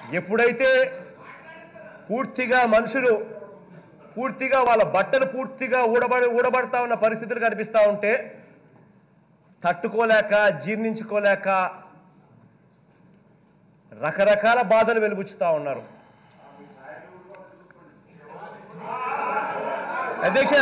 ఎప్పుడైతే పూర్తిగా మనుషులు పూర్తిగా వాళ్ళ బట్టలు పూర్తిగా ఊడబడి ఊడబడతా ఉన్న పరిస్థితులు కనిపిస్తూ ఉంటే తట్టుకోలేక జీర్ణించుకోలేక రకరకాల బాధలు వెలుబుచ్చుతా ఉన్నారు అధ్యక్ష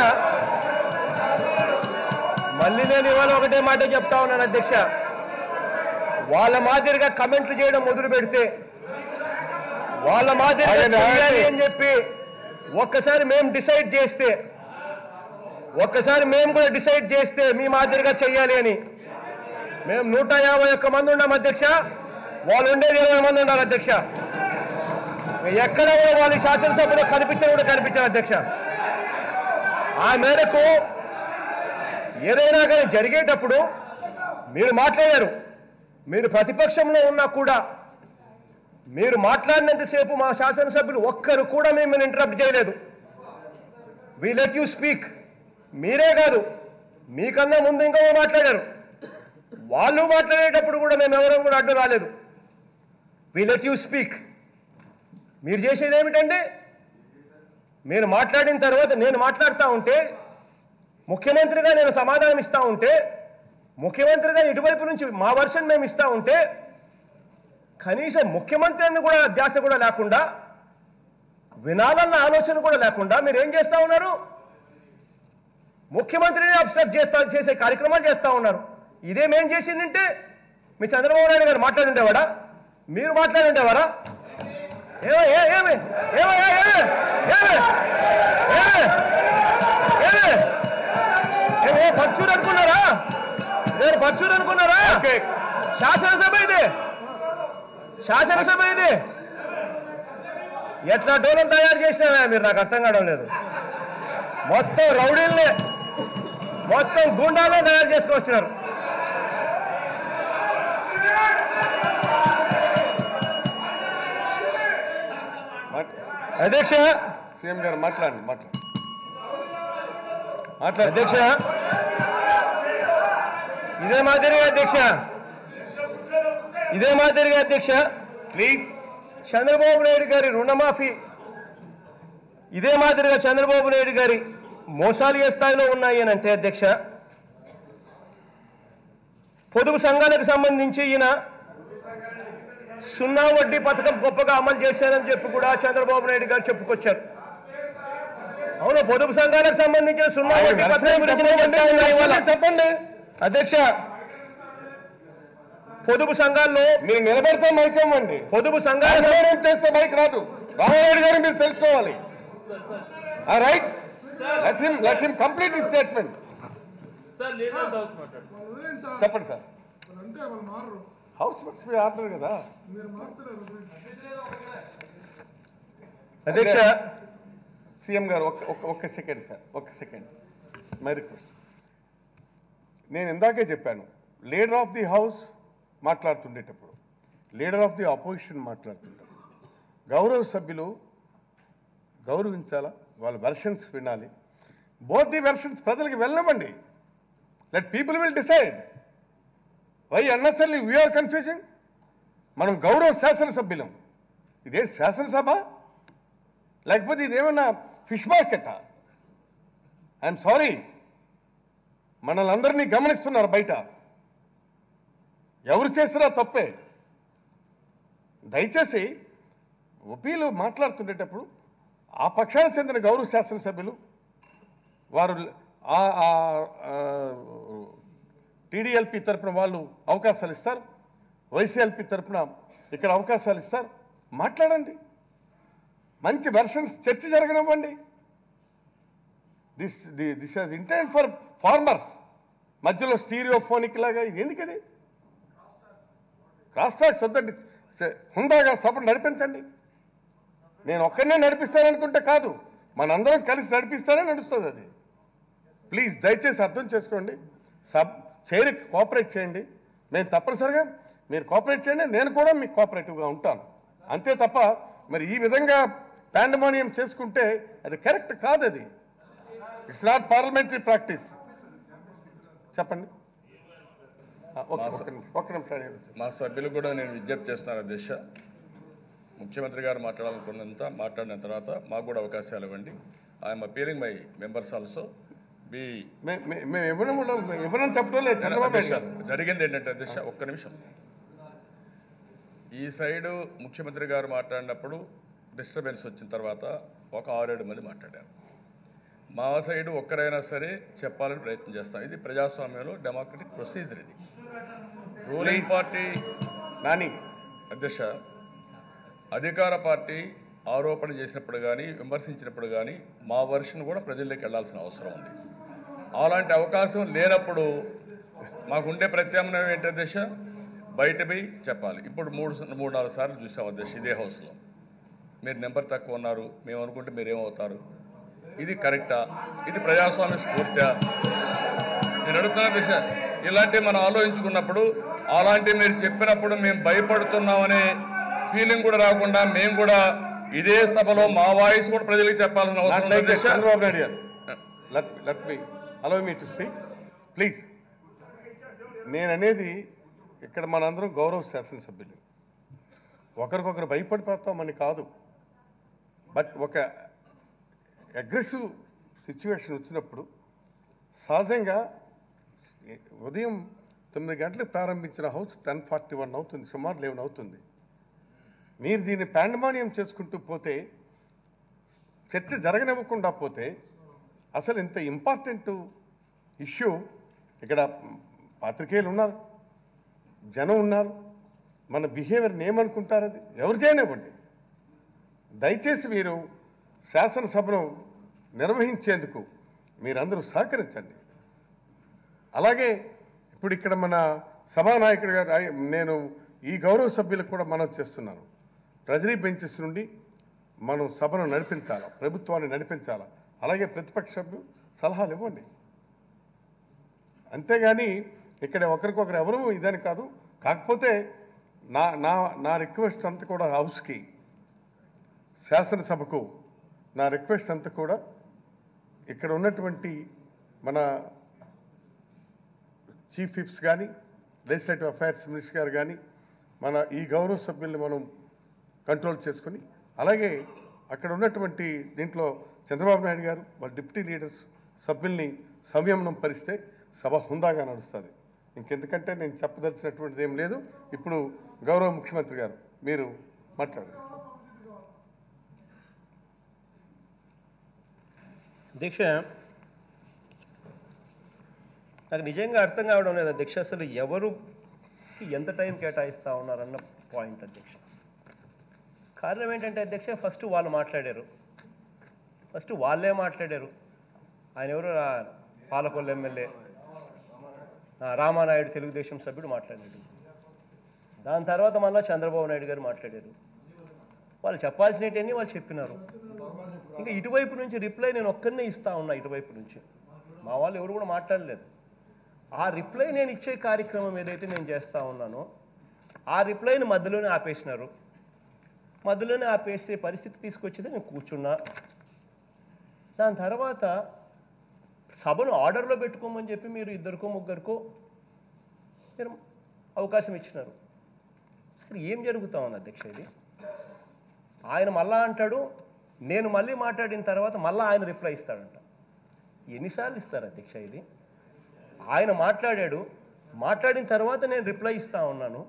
మళ్ళీ నేను ఇవాళ ఒకటే మాట చెప్తా ఉన్నాను అధ్యక్ష వాళ్ళ మాదిరిగా కమెంట్లు చేయడం మొదలు పెడితే వాళ్ళ మాదిరిగా ఆగండి, ఆగండి. చేయాలి అని చెప్పి ఒక్కసారి మేము డిసైడ్ చేస్తే ఒక్కసారి మేము కూడా డిసైడ్ చేస్తే మీ మాదిరిగా చెయ్యాలి అని మేము నూట యాభై ఒక్క మంది ఉన్నాం అధ్యక్ష వాళ్ళు ఉండేది ఇరవై మంది ఉండాలి అధ్యక్ష ఎక్కడ కూడా వాళ్ళ శాసనసభలో కనిపించడం కూడా కనిపించారు అధ్యక్ష ఆ మేరకు ఏదైనా కానీ జరిగేటప్పుడు మీరు మాట్లాడారు మీరు ప్రతిపక్షంలో ఉన్నా కూడా మీరు మాట్లాడినంతసేపు మా శాసనసభ్యులు ఒక్కరు కూడా మిమ్మల్ని ఇంటరప్ట్ చేయలేదు వి లెట్ యూ స్పీక్ మీరే కాదు మీకన్నా ముందు ఇంకా మాట్లాడారు వాళ్ళు మాట్లాడేటప్పుడు కూడా మేము ఎవరం కూడా అడ్డు రాలేదు వి లెట్ యూ స్పీక్ మీరు చేసేది ఏమిటంటే మీరు మాట్లాడిన తర్వాత నేను మాట్లాడుతూ ఉంటే ముఖ్యమంత్రిగా నేను సమాధానం ఇస్తా ఉంటే ముఖ్యమంత్రిగా ఇటువైపు నుంచి మా వర్షన్ మేము ఇస్తా ఉంటే కనీసం ముఖ్యమంత్రి అని కూడా ధ్యాస కూడా లేకుండా వినాలన్న ఆలోచన కూడా లేకుండా మీరు ఏం చేస్తా ఉన్నారు ముఖ్యమంత్రిని అబ్స్ట్రక్ట్ చేస్తా చేసే కార్యక్రమాలు చేస్తా ఉన్నారు ఇదేమేం చేసిందంటే మీ చంద్రబాబు నాయుడు గారు మాట్లాడి ఉండేవాడా మీరు మాట్లాడి ఉండేవారా ఏమో ఏ- ఏమి ఏమో ఏ- ఏమి ఏమి ఏమి ఏమి ఏమి ఏ పచ్చూరు అనుకున్నారా నేను పచ్చూరు అనుకున్నారా శాసనసభ ఇది శాసనసభ ఇది ఎట్లా డోలం తయారు చేసినావా మీరు నాకు అర్థం కావడం లేదు మొత్తం రౌడీల్ని మొత్తం గుండాలే తయారు చేసుకొచ్చినారు అధ్యక్ష సీఎం గారు మాట్లాడండి మాట్లాడండి మాట్లాడండి అధ్యక్ష ఇదే మాదిరిగా అధ్యక్ష ఇదే మాదిరిగా అధ్యక్ష ప్లీజ్ చంద్రబాబు నాయుడు గారి రుణమాఫీ ఇదే మాదిరిగా చంద్రబాబు నాయుడు గారి మోసాలు ఏ స్థాయిలో ఉన్నాయి అని అంటే అధ్యక్ష పొదుపు సంఘాలకు సంబంధించి ఈయన సున్నా వడ్డీ పథకం గొప్పగా అమలు చేశారని చెప్పి కూడా చంద్రబాబు నాయుడు గారు చెప్పుకొచ్చారు అవును పొదుపు సంఘాలకు సంబంధించిన సున్నా వడ్డీ పథకం గురించి నేను చెప్తా ఉన్నా ఇవాళ. చెప్పండి అధ్యక్ష పొదుపు సంఘాల్లో మీరు నిలబడితే మైక్ ఇవ్వండి పొదుపు సంఘాల రాజకీయం చేస్తే మైక్ రాదు రామారెడ్డి గారు మీరు తెలుసుకోవాలి right let him let him complete ఈ స్టేట్మెంట్ సార్ లీడర్ హౌస్ మాట్లాడు వదిలేండి సార్ చెప్పండి సార్ వాళ్ళు అంతే వాళ్ళు మారరు హౌస్ మస్ట్ బి ఆర్డర్ కదా మీరు మారుతారు వదిలేండి. అధ్యక్ష సీఎం గారు ఒక్క ఒక్క ఒక్క సెకండ్ సార్ ఒక్క సెకండ్ మై రిక్వెస్ట్ నేను ఇందాకే చెప్పాను లీడర్ ఆఫ్ ది హౌస్ మాట్లాడుతుండేటప్పుడు లీడర్ ఆఫ్ ది అపోజిషన్ మాట్లాడుతుంటారు గౌరవ సభ్యులు గౌరవించాలా వాళ్ళ వెర్షన్స్ వినాలి బోత్ ది వెర్షన్స్ ప్రజలకు వెళ్ళనివ్వండి let people will decide why unnecessarily we are confusing మనం గౌరవ శాసనసభ్యులం ఇదే శాసనసభ లేకపోతే ఇదేమన్నా ఫిష్ మార్కెటా ఐఎమ్ సారీ మనల్ని అందరినీ గమనిస్తున్నారు బయట ఎవరు చేసినా తప్పే దయచేసి ఒపీలు మాట్లాడుతుండేటప్పుడు ఆ పక్షానికి చెందిన గౌరవ శాసనసభ్యులు వారు టీడీఎల్పి తరపున వాళ్ళు అవకాశాలు ఇస్తారు వైసీఎల్పి తరపున ఇక్కడ అవకాశాలు ఇస్తారు మాట్లాడండి మంచి వెర్షన్స్ చర్చ జరగనివ్వండి this this has intent for farmers మధ్యలో స్టీరియోఫోనిక్ లాగా ఇది ఎందుకు ఇది క్రాస్ టాక్స్ వద్దండి స- హుందాగా సభను నడిపించండి నేను ఒక్కడనే నడిపిస్తాననుకుంటే కాదు మనందరం కలిసి నడిపిస్తానే నడుస్తుంది అది ప్లీజ్ దయచేసి అర్థం చేసుకోండి సబ్ చైర్కి కోఆపరేట్ చేయండి మేము తప్పనిసరిగా మీరు కోఆపరేట్ చేయండి నేను కూడా మీకు కోఆపరేటివ్గా ఉంటాను అంతే తప్ప మరి ఈ విధంగా పాండమోనియం చేసుకుంటే అది కరెక్ట్ కాదు అది ఇట్స్ నాట్ పార్లమెంటరీ ప్రాక్టీస్ చెప్పండి ఆ, ఒక్క ఒక్క నిమిషం, ఒక్క నిమిషం అడిగాను. మా సభ్యులు కూడా నేను విజ్ఞప్తి చేస్తున్నాను అధ్యక్ష ముఖ్యమంత్రి గారు మాట్లాడాలనుకున్నంత మాట్లాడిన తర్వాత మాకు కూడా అవకాశాలు ఇవ్వండి I'm appealing my members also be మే- మే- మేము ఇవ్వడం కూడా ఇవ్వడం చెప్పడం లేదు చంద్రబాబు నాయుడు గారు జరిగింది ఏంటంటే అధ్యక్ష ఒక్క నిమిషం ఈ సైడు ముఖ్యమంత్రి గారు మాట్లాడినప్పుడు డిస్టర్బెన్స్ వచ్చిన తర్వాత ఒక ఆరేడు మంది మాట్లాడారు మా సైడు ఒక్కరైనా సరే చెప్పాలని ప్రయత్నం చేస్తాం ఇది ప్రజాస్వామ్యంలో డెమోక్రటిక్ ప్రొసీజర్ ఇది రూలింగ్ పార్టీ నాని అధ్యక్ష అధికార పార్టీ ఆరోపణ చేసినప్పుడు కానీ విమర్శించినప్పుడు కానీ మా వర్షన్ కూడా ప్రజల్లోకి వెళ్లాల్సిన అవసరం ఉంది అలాంటి అవకాశం లేనప్పుడు మాకుండే ప్రత్యామ్నాయం ఏంటి అధ్యక్ష బయట పోయి చెప్పాలి ఇప్పుడు మూడు మూడు నాలుగు సార్లు చూసాం అధ్యక్ష ఇదే హౌస్లో మీరు నెంబర్ తక్కువ ఉన్నారు మేము అనుకుంటే మీరు ఏమవుతారు ఇది కరెక్టా ఇది ప్రజాస్వామ్య స్ఫూర్త్యా నేను అడుగుతున్న దిశ ఇలాంటివి మనం ఆలోచించుకున్నప్పుడు అలాంటివి మీరు చెప్పినప్పుడు మేము భయపడుతున్నామనే ఫీలింగ్ కూడా రాకుండా మేము కూడా ఇదే సభలో మా వాయిస్ కూడా ప్రజలకు చెప్పాల్సిన అవసరం ఉంది నాట్లయితే దిశ. చంద్రబాబు నాయుడు గారు let let me allow me to speak please నేను అనేది ఇక్కడ మనందరం గౌరవ శాసనసభ్యులు ఒకరికొకరు భయపడిపోతామని కాదు బట్ ఒక అగ్రెసివ్ సిచ్యువేషన్ వచ్చినప్పుడు సహజంగా ఉదయం తొమ్మిది గంటలకు ప్రారంభించిన హౌస్ టెన్ ఫార్టీ వన్ అవుతుంది సుమారు లెవెన్ అవుతుంది మీరు దీన్ని పాండమానియం చేసుకుంటూ పోతే చర్చ జరగనివ్వకుండా పోతే అసలు ఇంత ఇంపార్టెంట్ ఇష్యూ ఇక్కడ పాత్రికేయులు ఉన్నారు జనం ఉన్నారు మన బిహేవియర్ని ఏమనుకుంటారు అది ఎవరు చేయనివ్వండి దయచేసి మీరు శాసనసభను నిర్వహించేందుకు మీరందరూ సహకరించండి అలాగే ఇప్పుడు ఇక్కడ మన సభానాయకుడు గారు ఐ- నేను ఈ గౌరవ సభ్యులకు కూడా మనం చేస్తున్నాను ట్రెజరీ బెంచెస్ నుండి మనం సభను నడిపించాలా ప్రభుత్వాన్ని నడిపించాలా అలాగే ప్రతిపక్ష సభ్యులు సలహాలు ఇవ్వండి అంతేగాని ఇక్కడ ఒకరికొకరు ఎవరు ఇదని కాదు కాకపోతే నా నా నా రిక్వెస్ట్ అంతా కూడా హౌస్కి శాసనసభకు నా రిక్వెస్ట్ అంతా కూడా ఇక్కడ ఉన్నటువంటి మన చీఫ్ విప్స్ కానీ లెజిస్లేటివ్ అఫైర్స్ మినిస్టర్ గారు కానీ మన ఈ గౌరవ సభ్యుల్ని మనం కంట్రోల్ చేసుకుని అలాగే అక్కడ ఉన్నటువంటి దీంట్లో చంద్రబాబు నాయుడు గారు వాళ్ళ డిప్యూటీ లీడర్స్ సభ్యుల్ని సంయమనం పరిస్తే సభ హుందాగా నడుస్తుంది ఇంకెందుకంటే నేను చెప్పదలిచినటువంటిది ఏం లేదు ఇప్పుడు గౌరవ ముఖ్యమంత్రి గారు మీరు మాట్లాడండి దీక్ష నాకు నిజంగా అర్థం కావడం లేదు అధ్యక్ష అసలు ఎవరు ఎంత టైం కేటాయిస్తా ఉన్నారన్న పాయింట్ అధ్యక్ష కారణం ఏంటంటే అధ్యక్ష ఫస్ట్ వాళ్ళు మాట్లాడారు ఫస్ట్ వాళ్ళే మాట్లాడారు ఆయన ఎవరు రా- పాలకొల్లు ఎమ్మెల్యే ఆ, రామానాయుడు తెలుగుదేశం సభ్యుడు మాట్లాడాడు దాని తర్వాత మళ్ళీ చంద్రబాబు నాయుడు గారు మాట్లాడారు వాళ్ళు చెప్పాల్సినవన్నీ వాళ్ళు చెప్పినారు ఇంకా ఇటువైపు నుంచి రిప్లై నేను ఒక్కరినే ఇస్తా ఉన్నా ఇటువైపు నుంచి మా వాళ్ళు ఎవరు కూడా మాట్లాడలేదు ఆ రిప్లై నేను ఇచ్చే కార్యక్రమం ఏదైతే నేను చేస్తా ఉన్నానో ఆ రిప్లైని మధ్యలోనే ఆపేసినారు మధ్యలోనే ఆపేసే పరిస్థితి తీసుకొచ్చేసి నేను కూర్చున్నా దాని తర్వాత సభను ఆర్డర్లో పెట్టుకోమని చెప్పి మీరు ఇద్దరికో ముగ్గురికో మీరు అవకాశం ఇచ్చినారు అసలు ఏం జరుగుతా ఉంది అధ్యక్ష ఇది ఆయన మళ్ళా అంటాడు నేను మళ్ళీ మాట్లాడిన తర్వాత మళ్ళా ఆయన రిప్లై ఇస్తాడంట ఎన్నిసార్లు ఇస్తారు అధ్యక్ష ఇది ఆయన మాట్లాడాడు మాట్లాడిన తర్వాత నేను రిప్లై ఇస్తా ఉన్నాను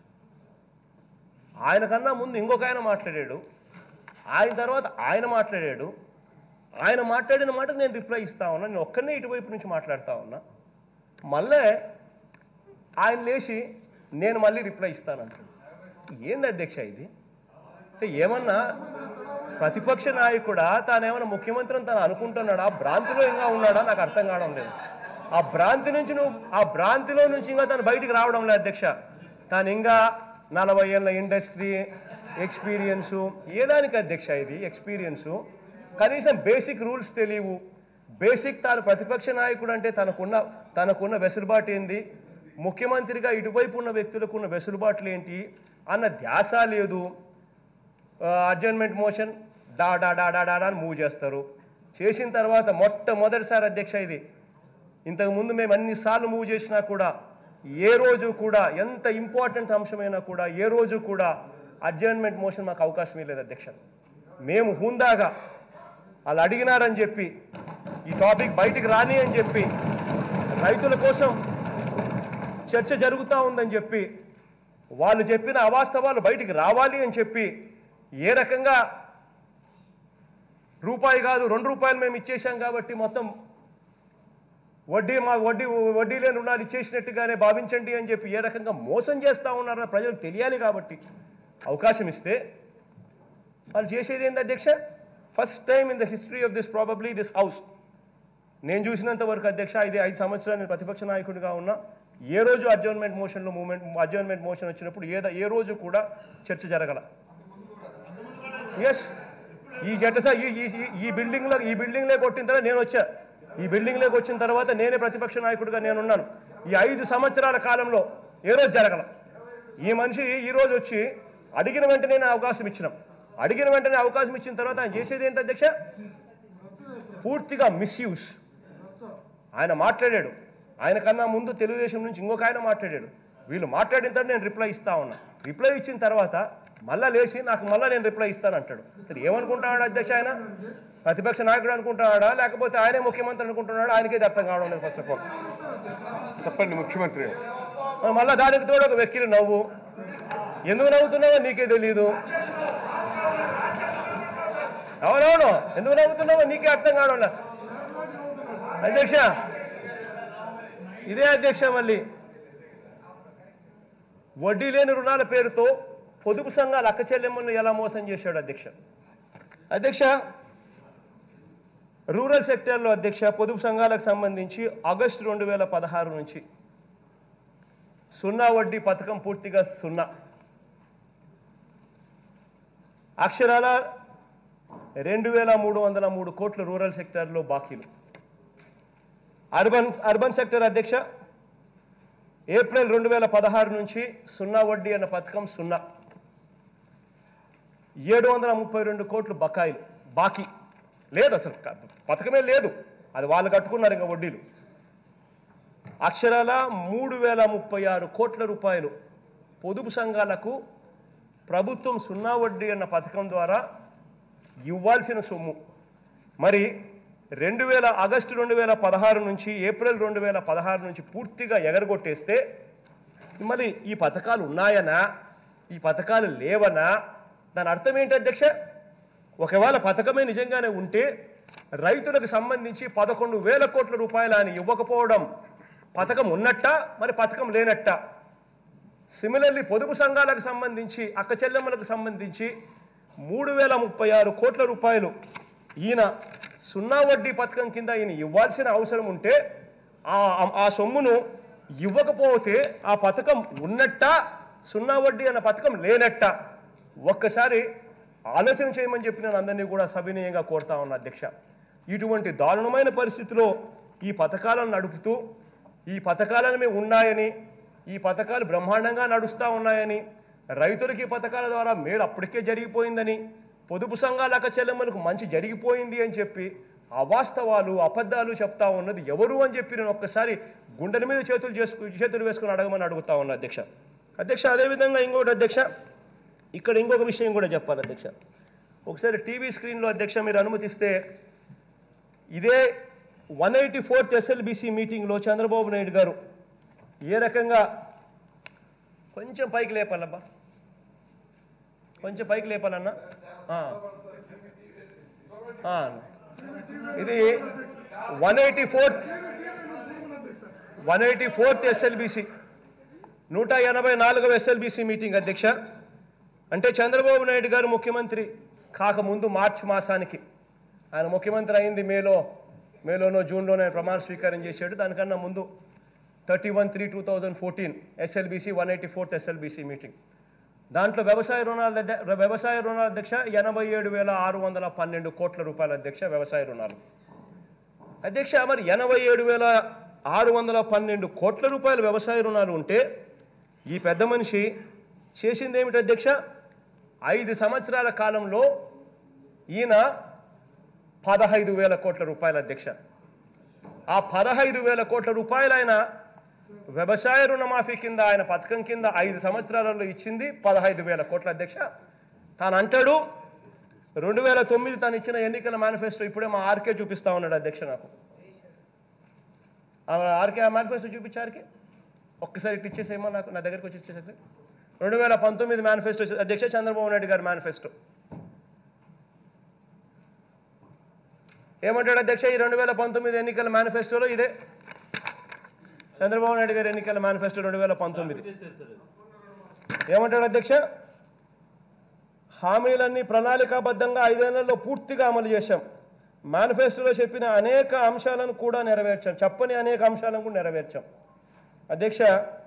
ఆయన కన్నా ముందు ఇంకొక ఆయన మాట్లాడాడు ఆయన తర్వాత ఆయన మాట్లాడాడు ఆయన మాట్లాడిన మాటకు నేను రిప్లై ఇస్తా ఉన్నా నేను ఒక్కనే ఇటువైపు నుంచి మాట్లాడుతా ఉన్నా మళ్ళీ ఆయన లేచి నేను మళ్ళీ రిప్లై ఇస్తానంటాడు ఏంది అధ్యక్ష ఇది అంటే ఏమన్నా ప్రతిపక్ష నాయకుడా తానేమన్నా ముఖ్యమంత్రి అని తను అనుకుంటున్నాడా భ్రాంతిలో ఇంకా ఉన్నాడా నాకు అర్థం కావడం లేదు ఆ భ్రాంతి నుంచి నువ్వు ఆ భ్రాంతిలో నుంచి ఇంకా తను బయటికి రావడం లేదు అధ్యక్ష తాను ఇంకా నలభై ఏళ్ళ ఇండస్ట్రీ ఎక్స్పీరియన్సు ఏదానికి అధ్యక్ష ఇది ఎక్స్పీరియన్సు కనీసం బేసిక్ రూల్స్ తెలియవు బేసిక్ తాను ప్రతిపక్ష నాయకుడు అంటే తనకున్న తనకున్న వెసులుబాటు ఏంది ముఖ్యమంత్రిగా ఇటువైపు ఉన్న వ్యక్తులకు ఉన్న వెసులుబాట్లు ఏంటి అన్న ధ్యాస లేదు అడ్జర్న్మెంట్ మోషన్ డా డా డా డా డా డా అని మూవ్ చేస్తారు చేసిన తర్వాత మొట్టమొదటిసారి అధ్యక్ష ఇది ఇంతకుముందు మేము అన్నిసార్లు మూవ్ చేసినా కూడా ఏ రోజు కూడా ఎంత ఇంపార్టెంట్ అంశమైనా కూడా ఏ రోజు కూడా అడ్జర్న్మెంట్ మోషన్ మాకు అవకాశం ఇవ్వలేదు అధ్యక్ష మేము హుందాగా వాళ్ళు అడిగినారని చెప్పి ఈ టాపిక్ బయటికి రాని అని చెప్పి రైతుల కోసం చర్చ జరుగుతూ ఉందని చెప్పి వాళ్ళు చెప్పిన అవాస్తవాలు బయటికి రావాలి అని చెప్పి ఏ రకంగా రూపాయి కాదు రెండు రూపాయలు మేము ఇచ్చేసాం కాబట్టి మొత్తం వడ్డీ మా వడ్డీ వడ్డీ లేని రుణాలు ఇచ్చేసినట్టుగానే భావించండి అని చెప్పి ఏ రకంగా మోసం చేస్తూ ఉన్నారని ప్రజలకు తెలియాలి కాబట్టి అవకాశం ఇస్తే వాళ్ళు చేసేది ఏంటి అధ్యక్ష first time in the history of this probably this house నేను చూసినంత వరకు అధ్యక్ష ఇది ఐదు సంవత్సరాలు నేను ప్రతిపక్ష నాయకుడిగా ఉన్నా ఏ రోజు అడ్జర్న్మెంట్ మోషన్లో మూమెంట్ అడ్జర్న్మెంట్ మోషన్ వచ్చినప్పుడు ఏదో ఏ రోజు కూడా చర్చ జరగల ఎస్ ఈ జటస ఈ ఈ- ఈ- ఈ బిల్డింగ్లో ఈ బిల్డింగ్లో కొట్టిన తర్వాత నేను వచ్చా ఈ బిల్డింగ్లోకి వచ్చిన తర్వాత నేనే ప్రతిపక్ష నాయకుడిగా నేనున్నాను ఈ ఐదు సంవత్సరాల కాలంలో ఏ రోజు జరగల ఈ మనిషి ఈ రోజు వచ్చి అడిగిన వెంటనే నేను అవకాశం ఇచ్చినాం అడిగిన వెంటనే అవకాశం ఇచ్చిన తర్వాత ఆయన చేసేది ఏంటి అధ్యక్ష పూర్తిగా మిస్యూస్ ఆయన మాట్లాడాడు ఆయన కన్నా ముందు తెలుగుదేశం నుంచి ఇంకొక ఆయన మాట్లాడాడు వీళ్ళు మాట్లాడిన తర్వాత నేను రిప్లై ఇస్తా ఉన్నా రిప్లై ఇచ్చిన తర్వాత మళ్ళా లేచి నాకు మళ్ళా నేను రిప్లై ఇస్తాను అంటాడు అసలు ఏమనుకుంటాడు అధ్యక్ష ఆయన ప్రతిపక్ష నాయకుడు అనుకుంటాడా లేకపోతే ఆయనే ముఖ్యమంత్రి అనుకుంటున్నాడు ఆయనకే అర్థం కావడం లేదు ఫస్ట్ ఆఫ్ ఆల్ చెప్పండి ముఖ్యమంత్రి గారు మళ్ళా దానికి తోడు ఒక వెక్కిలి నవ్వు ఎందుకు నవ్వుతున్నావో నీకే తెలియదు అవునవును ఎందుకు నవ్వుతున్నావో నీకే అర్థం కావడం లేదు. అధ్యక్ష ఇదే అధ్యక్ష మళ్ళీ వడ్డీ లేని రుణాల పేరుతో పొదుపు సంఘాల అక్క చెల్లెమ్మను ఎలా మోసం చేశాడు అధ్యక్ష అధ్యక్ష రూరల్ సెక్టర్లో అధ్యక్ష పొదుపు సంఘాలకు సంబంధించి ఆగస్టు రెండు వేల పదహారు నుంచి సున్నా వడ్డీ పథకం పూర్తిగా సున్నా అక్షరాల రెండు వేల మూడు వందల మూడు కోట్ల రూరల్ సెక్టార్లో బాకీలు అర్బన్ అర్బన్ సెక్టర్ అధ్యక్ష ఏప్రిల్ రెండు వేల పదహారు నుంచి సున్నా వడ్డీ అన్న పథకం సున్నా ఏడు వందల ముప్పై రెండు కోట్లు బకాయిలు బాకీ లేదు అసలు క- పథకమే లేదు అది వాళ్ళు కట్టుకున్నారు ఇంకా వడ్డీలు అక్షరాల మూడు వేల ముప్పై ఆరు కోట్ల రూపాయలు పొదుపు సంఘాలకు ప్రభుత్వం సున్నా వడ్డీ అన్న పథకం ద్వారా ఇవ్వాల్సిన సొమ్ము మరి రెండు వేల ఆగస్టు రెండు వేల పదహారు నుంచి ఏప్రిల్ రెండు వేల పదహారు నుంచి పూర్తిగా ఎగరగొట్టేస్తే మరి ఈ పథకాలు ఉన్నాయనా ఈ పథకాలు లేవనా దాని అర్థం ఏంటి అధ్యక్ష ఒకవేళ పథకమే నిజంగానే ఉంటే రైతులకు సంబంధించి పదకొండు వేల కోట్ల రూపాయలు ఆయన ఇవ్వకపోవడం పథకం ఉన్నట్ట మరి పథకం లేనట్ట సిమిలర్లీ పొదుపు సంఘాలకు సంబంధించి అక్క చెల్లెమ్మలకు సంబంధించి మూడు వేల ముప్పై ఆరు కోట్ల రూపాయలు ఈయన సున్నా వడ్డీ పథకం కింద ఈయన ఇవ్వాల్సిన అవసరం ఉంటే ఆ ఆ సొమ్మును ఇవ్వకపోతే ఆ పథకం ఉన్నట్ట సున్నా వడ్డీ అన్న పథకం లేనట్ట ఒక్కసారి ఆలోచన చేయమని చెప్పి నేను అందరినీ కూడా సవినయంగా కోరుతా ఉన్నా అధ్యక్ష ఇటువంటి దారుణమైన పరిస్థితిలో ఈ పథకాలను నడుపుతూ ఈ పథకాలను మేము ఉన్నాయని ఈ పథకాలు బ్రహ్మాండంగా నడుస్తూ ఉన్నాయని రైతులకి ఈ పథకాల ద్వారా మేలు అప్పటికే జరిగిపోయిందని పొదుపు సంఘాల చెల్లెమ్మలకు మంచి జరిగిపోయింది అని చెప్పి అవాస్తవాలు అబద్ధాలు చెప్తా ఉన్నది ఎవరు అని చెప్పి నేను ఒక్కసారి గుండెల మీద చేతులు చేసుకు చేతులు వేసుకుని అడగమని అడుగుతా ఉన్నా అధ్యక్ష అధ్యక్ష అదేవిధంగా ఇంకోటి అధ్యక్ష ఇక్కడ ఇంకొక విషయం కూడా చెప్పాలి అధ్యక్ష ఒకసారి టీవీ స్క్రీన్లో అధ్యక్ష మీరు అనుమతిస్తే ఇదే వన్ ఎయిటీ ఫోర్త్ ఎస్ఎల్బిసి మీటింగ్లో చంద్రబాబు నాయుడు గారు ఏ రకంగా కొంచెం పైకి లేపాలబ్బా కొంచెం పైకి లేపాలన్నా ఆ. ఆ. ఇది one eighty fourth one eighty fourth SLBC నూట ఎనభై నాలుగవ ఎస్ఎల్బిసి మీటింగ్ అధ్యక్ష అంటే చంద్రబాబు నాయుడు గారు ముఖ్యమంత్రి కాకముందు మార్చి మాసానికి ఆయన ముఖ్యమంత్రి అయింది మేలో మేలోనో జూన్లోనే ప్రమాణ స్వీకారం చేశాడు దానికన్నా ముందు thirty one three two thousand fourteen SLBC one eighty fourth SLBC meeting దాంట్లో వ్యవసాయ రుణాల అధ్య- వ్యవసాయ రుణాల అధ్యక్ష ఎనభై ఏడు వేల ఆరు వందల పన్నెండు కోట్ల రూపాయల అధ్యక్ష వ్యవసాయ రుణాలు అధ్యక్ష మరి ఎనభై ఏడు వేల ఆరు వందల పన్నెండు కోట్ల రూపాయల వ్యవసాయ రుణాలు ఉంటే ఈ పెద్ద మనిషి చేసింది ఏమిటి అధ్యక్ష ఐదు సంవత్సరాల కాలంలో ఈయన పదహైదు వేల కోట్ల రూపాయల అధ్యక్ష ఆ పదహైదు వేల కోట్ల రూపాయలు ఆయన వ్యవసాయ రుణమాఫీ కింద ఆయన పథకం కింద ఐదు సంవత్సరాలలో ఇచ్చింది పదహైదు వేల కోట్ల అధ్యక్ష తాను అంటాడు రెండు వేల తొమ్మిది తను ఇచ్చిన ఎన్నికల మేనిఫెస్టో ఇప్పుడే మా ఆర్కే చూపిస్తా ఉన్నాడు అధ్యక్ష నాకు ఆ ఆర్కే ఆ మేనిఫెస్టో చూపించు ఆర్కే ఒక్కసారి ఇటు ఇచ్చేసేమో నాకు నా దగ్గరికి వచ్చి ఇచ్చేసేది రెండు వేల పంతొమ్మిది మేనిఫెస్టో అధ్యక్ష చంద్రబాబు నాయుడు గారి మేనిఫెస్టో ఏమంటాడు అధ్యక్ష ఈ రెండు వేల పంతొమ్మిది ఎన్నికల మేనిఫెస్టోలో ఇదే చంద్రబాబు నాయుడు గారి ఎన్నికల మేనిఫెస్టో రెండు వేల పంతొమ్మిది ఏమంటాడు అధ్యక్ష హామీలన్నీ ప్రణాళికాబద్ధంగా ఐదేళ్లలో పూర్తిగా అమలు చేశాం మేనిఫెస్టోలో చెప్పిన అనేక అంశాలను కూడా నెరవేర్చాం చెప్పని అనేక అంశాలను కూడా నెరవేర్చాం అధ్యక్ష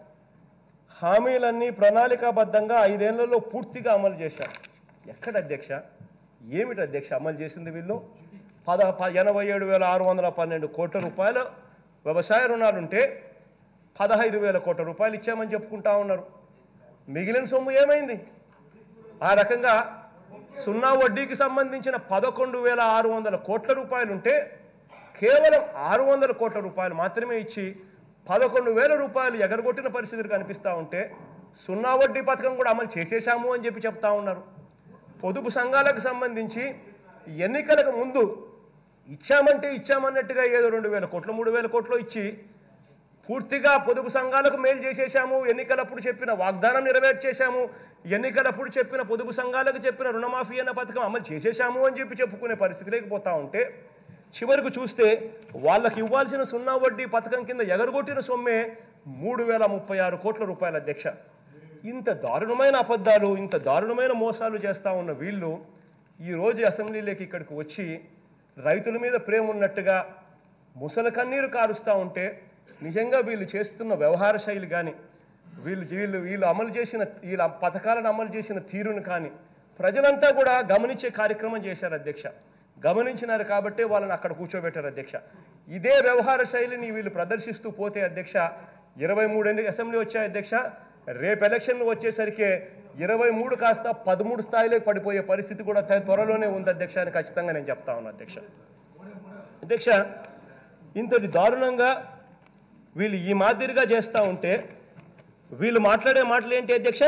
హామీలన్నీ ప్రణాళికాబద్ధంగా ఐదేళ్లలో పూర్తిగా అమలు చేశాం ఎక్కడ అధ్యక్ష ఏమిటి అధ్యక్ష అమలు చేసింది వీళ్ళు పద ప- ఎనభై ఏడు వేల ఆరు వందల పన్నెండు కోట్ల రూపాయల వ్యవసాయ రుణాలుంటే పదహైదు వేల కోట్ల రూపాయలు ఇచ్చామని చెప్పుకుంటా ఉన్నారు మిగిలిన సొమ్ము ఏమైంది ఆ రకంగా సున్నా వడ్డీకి సంబంధించిన పదకొండు వేల ఆరు వందల కోట్ల రూపాయలు ఉంటే కేవలం ఆరు వందల కోట్ల రూపాయలు మాత్రమే ఇచ్చి పదకొండు వేల రూపాయలు ఎగరగొట్టిన పరిస్థితులు కనిపిస్తూ ఉంటే సున్నా వడ్డీ పథకం కూడా అమలు చేసేశాము అని చెప్పి చెప్తా ఉన్నారు పొదుపు సంఘాలకు సంబంధించి ఎన్నికలకు ముందు ఇచ్చామంటే ఇచ్చామన్నట్టుగా ఏదో రెండు వేల కోట్లు మూడు వేల కోట్లు ఇచ్చి పూర్తిగా పొదుపు సంఘాలకు మేలు చేసేశాము ఎన్నికలప్పుడు చెప్పిన వాగ్దానం నెరవేర్చేశాము ఎన్నికలప్పుడు చెప్పిన పొదుపు సంఘాలకు చెప్పిన రుణమాఫీ అన్న పథకం అమలు చేసేశాము అని చెప్పి చెప్పుకునే పరిస్థితి లేకపోతా ఉంటే చివరికి చూస్తే వాళ్ళకి ఇవ్వాల్సిన సున్నా వడ్డీ పథకం కింద ఎగరగొట్టిన సొమ్మే మూడు వేల ముప్పై ఆరు కోట్ల రూపాయల అధ్యక్ష ఇంత దారుణమైన అబద్ధాలు ఇంత దారుణమైన మోసాలు చేస్తా ఉన్న వీళ్ళు ఈరోజు అసెంబ్లీలోకి ఇక్కడికి వచ్చి రైతుల మీద ప్రేమ ఉన్నట్టుగా ముసల కన్నీరు కారుస్తూ ఉంటే నిజంగా వీళ్ళు చేస్తున్న వ్యవహార శైలి కానీ వీళ్ళు వీళ్ళు వీళ్ళు అమలు చేసిన వీళ్ళ పథకాలను అమలు చేసిన తీరును కానీ ప్రజలంతా కూడా గమనించే కార్యక్రమం చేశారు అధ్యక్ష గమనించినారు కాబట్టే వాళ్ళని అక్కడ కూర్చోబెట్టారు అధ్యక్ష ఇదే వ్యవహార శైలిని వీళ్ళు ప్రదర్శిస్తూ పోతే అధ్యక్ష ఇరవై మూడు ఎన్ని అసెంబ్లీ వచ్చాయి అధ్యక్ష రేపు ఎలక్షన్లు వచ్చేసరికి ఇరవై మూడు కాస్త పదమూడు స్థాయిలో పడిపోయే పరిస్థితి కూడా త్వ- త్వరలోనే ఉంది అధ్యక్ష అని ఖచ్చితంగా నేను చెప్తా ఉన్నాను అధ్యక్ష అధ్యక్ష ఇంతటి దారుణంగా వీళ్ళు ఈ మాదిరిగా చేస్తూ ఉంటే వీళ్ళు మాట్లాడే మాటలు ఏంటి అధ్యక్ష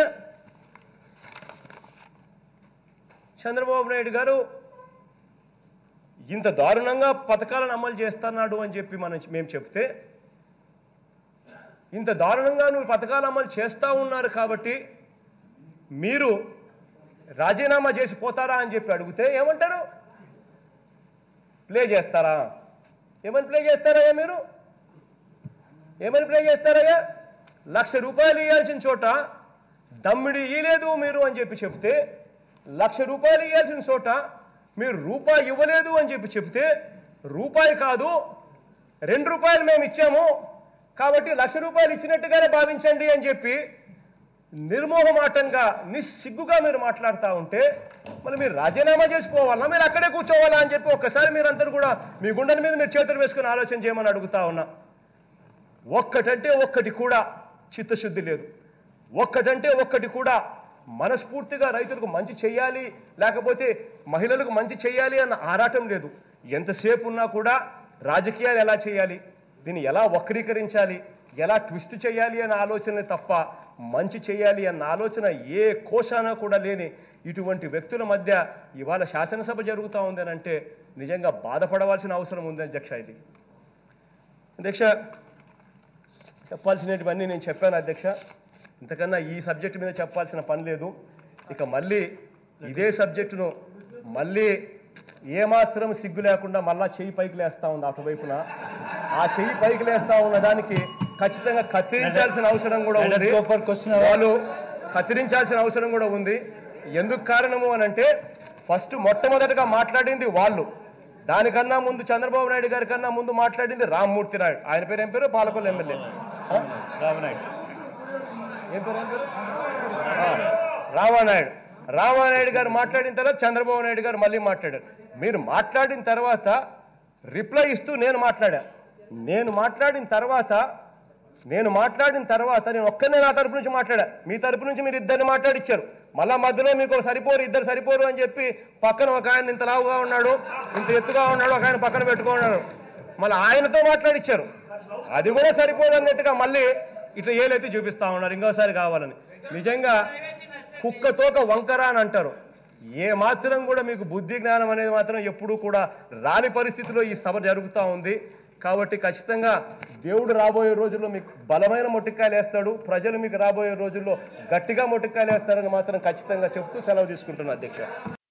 చంద్రబాబు నాయుడు గారు ఇంత దారుణంగా పథకాలను అమలు చేస్తున్నాడు అని చెప్పి మనం మేము చెప్తే ఇంత దారుణంగా నువ్వు పథకాలు అమలు చేస్తూ ఉన్నారు కాబట్టి మీరు రాజీనామా చేసి పోతారా అని చెప్పి అడిగితే ఏమంటారు ప్లే చేస్తారా ఏమని ప్లే చేస్తారయ్యా మీరు ఏమని ప్లే చేస్తారయ్యా లక్ష రూపాయలు ఇవ్వాల్సిన చోట దమ్మిడి ఇయ్యలేదు మీరు అని చెప్పి చెప్తే లక్ష రూపాయలు ఇవ్వాల్సిన చోట మీరు రూపాయి ఇవ్వలేదు అని చెప్పి చెప్తే రూపాయి కాదు రెండు రూపాయలు మేము ఇచ్చాము కాబట్టి లక్ష రూపాయలు ఇచ్చినట్టుగానే భావించండి అని చెప్పి నిర్మోహమాటంగా నిస్సిగ్గుగా మీరు మాట్లాడుతూ ఉంటే మరి మీరు రాజీనామా చేసుకోవాలా మీరు అక్కడే కూర్చోవాలా అని చెప్పి ఒక్కసారి మీరందరూ కూడా మీ గుండెల మీద మీరు చేతులు వేసుకుని ఆలోచన చేయమని అడుగుతా ఉన్నా ఒక్కటంటే ఒక్కటి కూడా చిత్తశుద్ధి లేదు ఒక్కటంటే ఒక్కటి కూడా మనస్ఫూర్తిగా రైతులకు మంచి చేయాలి లేకపోతే మహిళలకు మంచి చేయాలి అన్న ఆరాటం లేదు ఎంతసేపు ఉన్నా కూడా రాజకీయాలు ఎలా చేయాలి దీన్ని ఎలా వక్రీకరించాలి ఎలా ట్విస్ట్ చేయాలి అన్న ఆలోచన తప్ప మంచి చేయాలి అన్న ఆలోచన ఏ కోశాన కూడా లేని ఇటువంటి వ్యక్తుల మధ్య ఇవాళ శాసనసభ జరుగుతూ ఉందని అంటే నిజంగా బాధపడవలసిన అవసరం ఉంది అధ్యక్ష ఇది అధ్యక్ష చెప్పాల్సినటువన్నీ నేను చెప్పాను అధ్యక్ష ఇంతకన్నా ఈ సబ్జెక్టు మీద చెప్పాల్సిన పని లేదు ఇక మళ్ళీ ఇదే సబ్జెక్టును మళ్ళీ ఏమాత్రం సిగ్గు లేకుండా మళ్ళా చెయ్యి పైకి లేస్తా ఉంది అటువైపున ఆ చెయ్యి పైకి లేస్తా ఉన్న దానికి ఖచ్చితంగా కత్తిరించాల్సిన అవసరం కూడా Let us ఉంది go for question hour. వాళ్ళు కత్తిరించాల్సిన అవసరం కూడా ఉంది ఎందుకు కారణము అని అంటే ఫస్ట్ మొట్టమొదటిగా మాట్లాడింది వాళ్ళు దానికన్నా ముందు చంద్రబాబు నాయుడు గారి కన్నా ముందు మాట్లాడింది రామ్మూర్తి నాయుడు ఆయన పేరు ఏం పేరు పాలకొల్లు ఎమ్మెల్యే ఆ? రామనాయుడు ఏం పేరు ఏం పేరు ఆ, రామానాయుడు రామానాయుడు గారు మాట్లాడిన తర్వాత చంద్రబాబు నాయుడు గారు మళ్ళీ మాట్లాడారు మీరు మాట్లాడిన తర్వాత రిప్లై ఇస్తూ నేను మాట్లాడా నేను మాట్లాడిన తర్వాత నేను మాట్లాడిన తర్వాత నేను ఒక్కనే నా తరపు నుంచి మాట్లాడా మీ తరపు నుంచి మీరు ఇద్దరిని మాట్లాడిచ్చారు మళ్ళా మధ్యలో మీకు ఒక సరిపోరు ఇద్దరు సరిపోరు అని చెప్పి పక్కన ఒక ఆయన ఇంత లావుగా ఉన్నాడు ఇంత ఎత్తుగా ఉన్నాడు ఒక ఆయన పక్కన పెట్టుకున్నాడు మళ్ళీ ఆయనతో మాట్లాడిచ్చారు అది కూడా సరిపోదు అన్నట్టుగా మళ్ళీ ఇట్లా ఏలైతే చూపిస్తా ఉన్నారు ఇంకోసారి కావాలని నిజంగా కుక్కతోక వంకర అని అంటారు ఏ మాత్రం కూడా మీకు బుద్ధి జ్ఞానం అనేది మాత్రం ఎప్పుడూ కూడా రాని పరిస్థితిలో ఈ సభ జరుగుతూ ఉంది కాబట్టి ఖచ్చితంగా దేవుడు రాబోయే రోజుల్లో మీకు బలమైన మొట్టికాయలు వేస్తాడు ప్రజలు మీకు రాబోయే రోజుల్లో గట్టిగా మొట్టికాయలు వేస్తారని మాత్రం ఖచ్చితంగా చెప్తూ సెలవు తీసుకుంటున్నా అధ్యక్ష